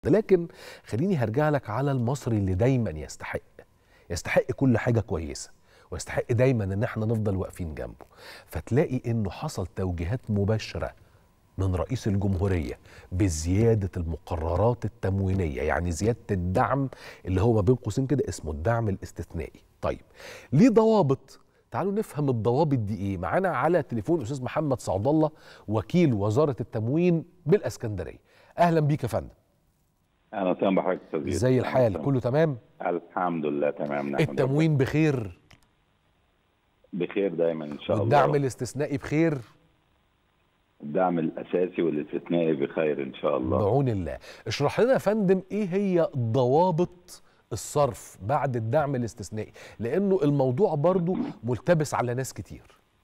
لكن خليني هرجع لك على المصري اللي دايما يستحق يستحق كل حاجه كويسه ويستحق دايما ان احنا نفضل واقفين جنبه فتلاقي انه حصل توجيهات مباشره من رئيس الجمهوريه بزياده المقررات التموينيه يعني زياده الدعم اللي هو ما بين قوسين كده اسمه الدعم الاستثنائي طيب ليه ضوابط تعالوا نفهم الضوابط دي ايه معانا على تليفون استاذ محمد سعد الله وكيل وزاره التموين بالاسكندريه اهلا بيك يا فندم اهلا وسهلا بحضرتك استاذ يوسف. ازاي أهلاً الحال وسهلاً. كله تمام الحمد لله تمام نحمد التموين بخير ربنا. بخير دايما ان شاء والدعم الله الاستثنائي بخير الدعم الاساسي والاستثنائي بخير ان شاء الله بعون الله اشرح لنا يا فندم ايه هي ضوابط الصرف بعد الدعم الاستثنائي لانه الموضوع برضو ملتبس على ناس كتير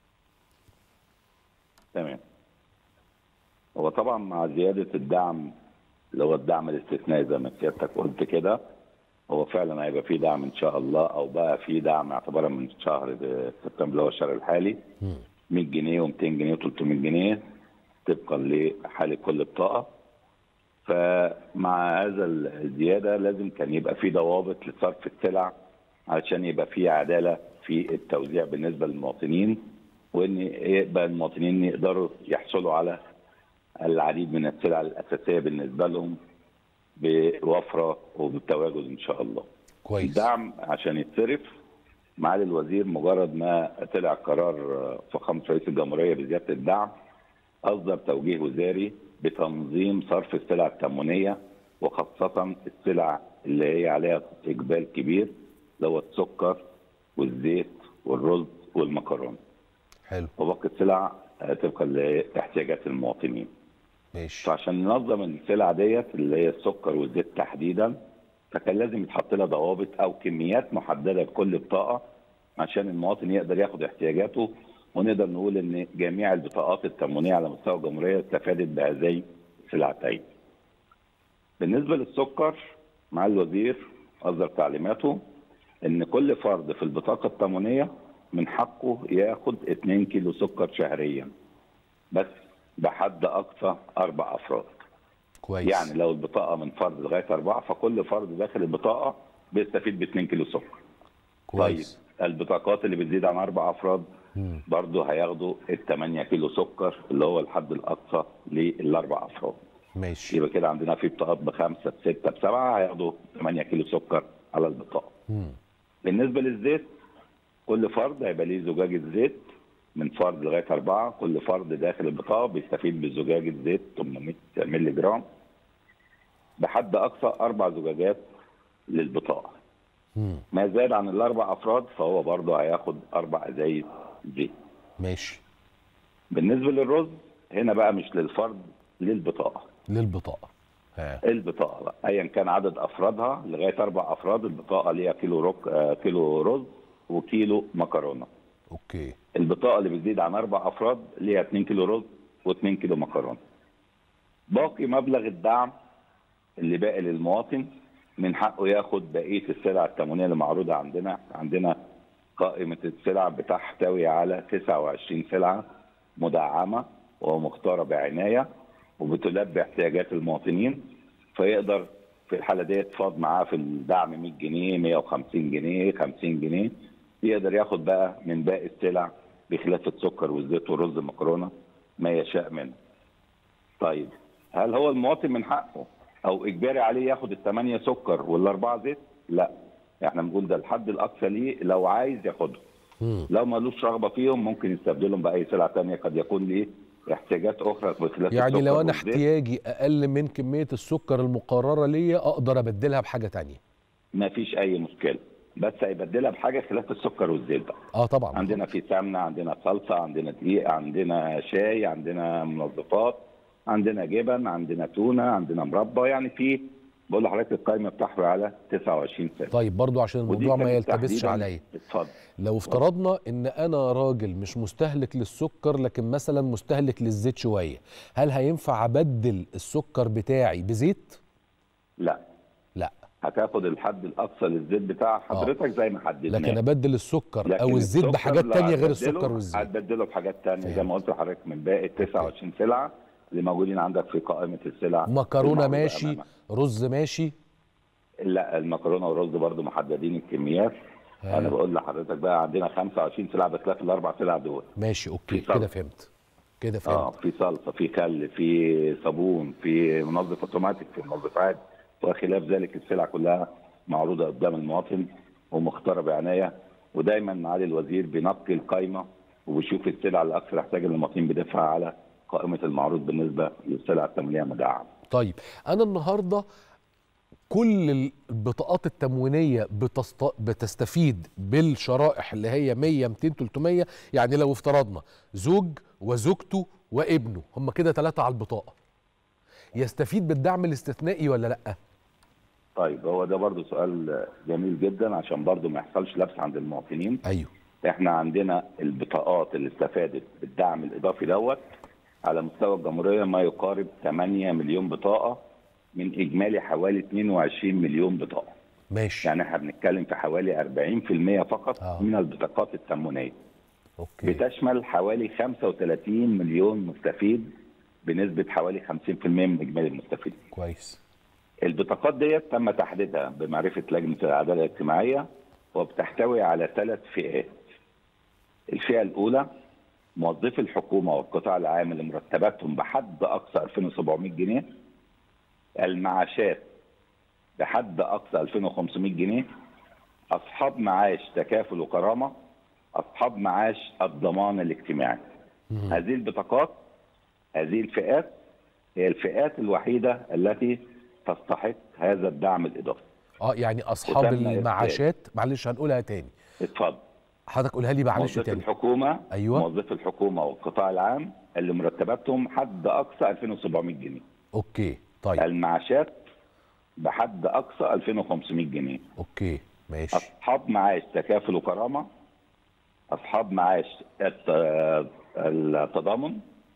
تمام هو طبعا مع زياده الدعم اللي هو الدعم الاستثنائي زي ما سيادتك قلت كده هو فعلا هيبقى فيه دعم ان شاء الله او بقى فيه دعم اعتبارا من شهر سبتمبر اللي هو الشهر الحالي 100 جنيه و200 جنيه و300 جنيه طبقا لحاله كل بطاقه فمع هذا الزياده لازم كان يبقى في ضوابط لصرف السلع علشان يبقى في عداله في التوزيع بالنسبه للمواطنين وان يبقى المواطنين يقدروا يحصلوا على العديد من السلع الاساسيه بالنسبه لهم بوفره وبالتواجد ان شاء الله. كويس الدعم عشان يتصرف معالي الوزير مجرد ما طلع قرار فخامه رئيس الجمهوريه بزياده الدعم اصدر توجيه وزاري بتنظيم صرف السلع التموينيه وخاصه السلع اللي هي عليها اقبال كبير اللي هو السكر والزيت والرز والمكرونه حلو وباقي السلع آه، طبقا لاحتياجات المواطنين. ماشي فعشان ننظم السلع ديت اللي هي السكر والزيت تحديدا فكان لازم يتحط لها ضوابط او كميات محدده لكل بطاقه عشان المواطن يقدر ياخد احتياجاته ونقدر نقول ان جميع البطاقات التموينيه على مستوى الجمهوريه استفادت بهذين السلعتين. بالنسبه للسكر مع الوزير اصدر تعليماته ان كل فرد في البطاقه التموينيه من حقه ياخد 2 كيلو سكر شهريا بس بحد اقصى اربع افراد. كويس يعني لو البطاقه من فرد لغايه اربعه فكل فرد داخل البطاقه بيستفيد ب 2 كيلو سكر. كويس طيب البطاقات اللي بتزيد عن اربع افراد مم. برضه هياخدوا ال 8 كيلو سكر اللي هو الحد الاقصى للاربع افراد. ماشي يبقى كده عندنا في بطاقات بخمسه بسته بسبعه هياخدوا 8 كيلو سكر على البطاقه. مم. بالنسبه للزيت كل فرد هيبقى ليه زجاجه زيت من فرد لغايه اربعه كل فرد داخل البطاقه بيستفيد بزجاجه زيت 800 مللي جرام بحد اقصى اربع زجاجات للبطاقه. مم. ما زاد عن الاربع افراد فهو برضه هياخد اربع ازايز زيت. ماشي بالنسبه للرز هنا بقى مش للفرد للبطاقه. للبطاقه ها البطاقه بقى ايا كان عدد افرادها لغايه اربع افراد البطاقه ليها كيلو رك... آه، كيلو رز وكيلو مكرونه. اوكي البطاقه اللي بتزيد عن اربع افراد ليها 2 كيلو رز و2 كيلو مكرونه. باقي مبلغ الدعم اللي باقي للمواطن من حقه ياخد بقيه السلع التموينيه اللي معروضه عندنا عندنا قائمه السلع بتحتوي على 29 سلعه مدعمه ومختاره بعنايه وبتلبي احتياجات المواطنين فيقدر في الحاله ديت فاض معاه في الدعم 100 جنيه 150 جنيه 50 جنيه يقدر ياخد بقى من باقي السلع بخلاف السكر والزيت والرز والمكرونه ما يشاء منه. طيب هل هو المواطن من حقه او اجباري عليه ياخد الثمانيه سكر والاربعه زيت؟ لا احنا بنقول ده الحد الاقصى ليه لو عايز ياخدهم مم. لو مالوش رغبه فيهم ممكن يستبدلهم باي سلعه ثانيه قد يكون ليه احتياجات اخرى بخلاف يعني السكر لو انا والزيت. احتياجي اقل من كميه السكر المقرره ليا اقدر ابدلها بحاجه تانية ما فيش اي مشكله بس هيبدلها بحاجه خلاف السكر والزيت بقى اه طبعا عندنا في سمنه عندنا صلصه عندنا دقيق عندنا شاي عندنا منظفات عندنا جبن عندنا تونه عندنا مربى يعني في بقول لحضرتك القائمه بتحوي على 29 سنه طيب برضو عشان ودي الموضوع ما كانت يلتبسش تحديداً- عليا اتفضل لو افترضنا ان انا راجل مش مستهلك للسكر لكن مثلا مستهلك للزيت شويه هل هينفع ابدل السكر بتاعي بزيت لا لا هتاخد الحد الاقصى للزيت بتاع حضرتك زي ما حددناه لكن ابدل السكر لكن او الزيت السكر بحاجات لو تانية غير هتبدله، السكر والزيت هتبدله بحاجات تانية زي فهمت. ما قلت لحضرتك من باقي 29 سلعه اللي موجودين عندك في قائمه السلع مكرونه المعروضة ماشي أمامك. رز ماشي لا المكرونه والرز برضو محددين الكميات ها. انا بقول لحضرتك بقى عندنا 25 سلعه بخلاف الاربع سلع دول ماشي اوكي في صلصة. كده فهمت كده اه فهمت في صلصه في خل في صابون في منظف اوتوماتيك في منظف عادي وخلاف ذلك السلع كلها معروضه قدام المواطن ومختاره بعنايه ودايما معالي الوزير بينقي القائمه وبيشوف السلع الاكثر احتياجا للمواطنين بيضيفها على قائمه المعروض بالنسبه للسلع التموينيه المدعمه. طيب انا النهارده كل البطاقات التموينيه بتست... بتستفيد بالشرائح اللي هي 100 200 300 يعني لو افترضنا زوج وزوجته وابنه هم كده ثلاثه على البطاقه يستفيد بالدعم الاستثنائي ولا لا طيب هو ده برضو سؤال جميل جدا عشان برضو ما يحصلش لبس عند المواطنين ايوه احنا عندنا البطاقات اللي استفادت بالدعم الاضافي دوت على مستوى الجمهوريه ما يقارب 8 مليون بطاقه من اجمالي حوالي 22 مليون بطاقه ماشي يعني احنا بنتكلم في حوالي 40% فقط آه. من البطاقات التموينيه اوكي بتشمل حوالي 35 مليون مستفيد بنسبه حوالي 50% من اجمالي المستفيدين كويس البطاقات ديت تم تحديدها بمعرفه لجنه العداله الاجتماعيه وبتحتوي على ثلاث فئات. الفئه الاولى موظفي الحكومه والقطاع العام اللي مرتباتهم بحد اقصى 2700 جنيه المعاشات بحد اقصى 2500 جنيه اصحاب معاش تكافل وكرامه اصحاب معاش الضمان الاجتماعي. هذه البطاقات هذه الفئات هي الفئات الوحيده التي تستحق هذا الدعم الاضافي. اه يعني اصحاب وتم إرسال. المعاشات معلش هنقولها تاني اتفضل. حضرتك قولها لي معلش موظفي تاني الحكومه أيوة. موظفي الحكومه والقطاع العام اللي مرتباتهم حد اقصى 2700 جنيه. اوكي طيب المعاشات بحد اقصى 2500 جنيه. اوكي ماشي اصحاب معاش تكافل وكرامه اصحاب معاش الت- التضامن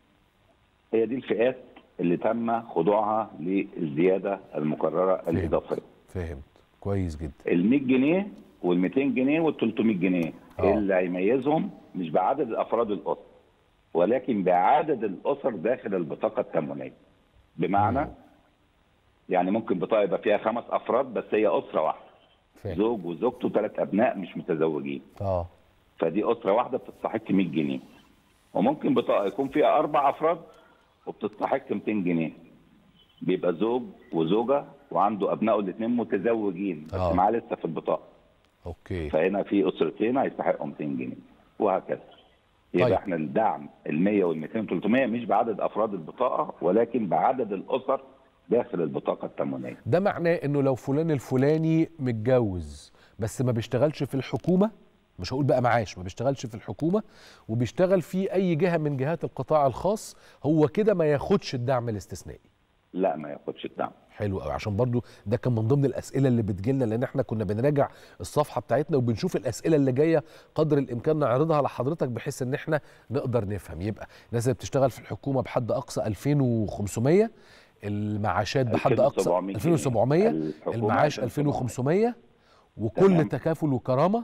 هي دي الفئات اللي تم خضوعها للزياده المكرره الاضافيه. فهمت كويس جدا ال 100 جنيه وال 200 جنيه وال 300 جنيه آه. اللي هيميزهم مش بعدد افراد الاسره ولكن بعدد الاسر داخل البطاقه التموينيه بمعنى يعني ممكن بطاقه يبقى فيها خمس افراد بس هي اسره واحده فاهم زوج وزوجته ثلاث ابناء مش متزوجين اه فدي اسره واحده بتستحق 100 جنيه وممكن بطاقه يكون فيها اربع افراد وبتستحق 200 جنيه بيبقى زوج وزوجه وعنده ابنائه الاثنين متزوجين بس آه. معاه لسه في البطاقه اوكي فهنا في اسرتين هيستحقوا 200 جنيه وهكذا يبقى طيب. احنا الدعم ال 100 وال 200 وال 300 مش بعدد افراد البطاقه ولكن بعدد الاسر داخل البطاقه التموينيه ده معناه انه لو فلان الفلاني متجوز بس ما بيشتغلش في الحكومه مش هقول بقى معاش ما بيشتغلش في الحكومه وبيشتغل في اي جهه من جهات القطاع الخاص هو كده ما ياخدش الدعم الاستثنائي لا ما ياخدش الدعم حلو قوي عشان برضو ده كان من ضمن الاسئله اللي بتجيلنا لان احنا كنا بنراجع الصفحه بتاعتنا وبنشوف الاسئله اللي جايه قدر الامكان نعرضها لحضرتك بحيث ان احنا نقدر نفهم يبقى الناس اللي بتشتغل في الحكومه بحد اقصى 2500 المعاشات بحد اقصى 2700 جنيه. 2700 الحكومة المعاش 2500 وكل تمام. تكافل وكرامه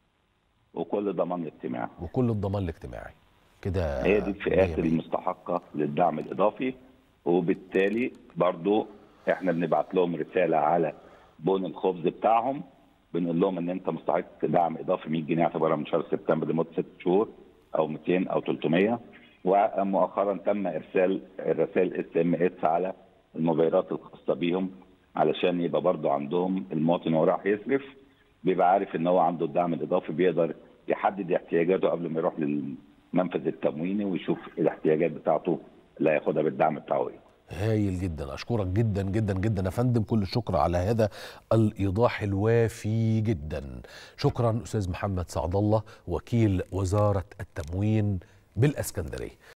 وكل ضمان اجتماعي وكل الضمان الاجتماعي كده هي دي مية الفئات مية. المستحقه للدعم الاضافي وبالتالي برضو احنا بنبعت لهم رساله على بون الخبز بتاعهم بنقول لهم ان انت مستحق دعم اضافي 100 جنيه اعتبارا من شهر سبتمبر لمده ست شهور او 200 او 300 ومؤخرا تم ارسال الرسائل اس ام اس على الموبايلات الخاصه بيهم علشان يبقى برضو عندهم المواطن وهو راح يصرف بيبقى عارف ان هو عنده الدعم الاضافي بيقدر يحدد احتياجاته قبل ما يروح للمنفذ التمويني ويشوف الاحتياجات بتاعته اللي هياخدها بالدعم بتاعه ايه. هايل جدا اشكرك جدا جدا جدا يا فندم كل الشكر على هذا الايضاح الوافي جدا شكرا استاذ محمد سعد الله وكيل وزاره التموين بالاسكندريه